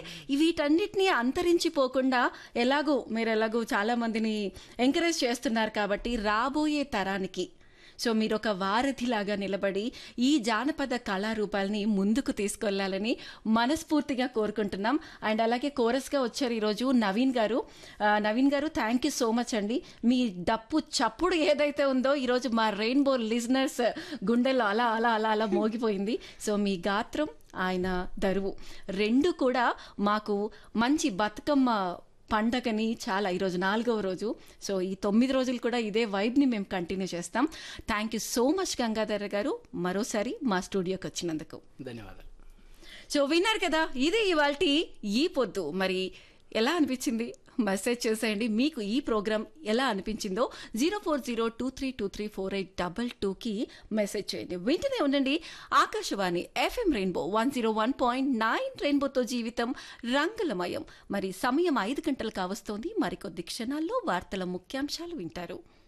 వీటన్నిటిని అంతరించిపోకుండా ఎలాగో మీరు ఎలాగో చాలా మందిని ఎంకరేజ్ చేస్తున్నారు కాబట్టి రాబోయే తరానికి సో మీరు ఒక వారధిలాగా నిలబడి ఈ జానపద కళారూపాలని ముందుకు తీసుకెళ్లాలని మనస్ఫూర్తిగా కోరుకుంటున్నాం అండ్ అలాగే కోరస్గా వచ్చారు ఈరోజు నవీన్ గారు ఆ, నవీన్ గారు థ్యాంక్ యూ సో మచ్ అండి మీ డప్పు చప్పుడు ఏదైతే ఉందో ఈరోజు మా రెయిన్బో లిజనర్స్ గుండెల్లో అలా అలా అలా అలా మోగిపోయింది సో మీ గాత్రం ఆయన దరువు రెండు కూడా మాకు మంచి బతుకమ్మ పండగని చాలా ఈరోజు నాలుగవ రోజు సో ఈ తొమ్మిది రోజులు కూడా ఇదే వైబ్ని మేము కంటిన్యూ చేస్తాం thank you so much Gangadhar garu మరోసారి మా స్టూడియోకి వచ్చినందుకు ధన్యవాదాలు సో విన్నారు కదా ఇది ఇవాళ ఈ పొద్దు మరి ఎలా అనిపించింది మెసేజ్ చేసేయండి మీకు ఈ ప్రోగ్రామ్ ఎలా అనిపించిందో zero four zero two three two three four eight double టూకి మెసేజ్ చేయండి వింటూనే ఉండండి Akashvani F M rainbow one zero one point nine రెయిన్బోతో జీవితం రంగులమయం మరి సమయం ఐదు గంటలు కావస్తోంది మరికొద్ది క్షణాల్లో వార్తల ముఖ్యాంశాలు వింటారు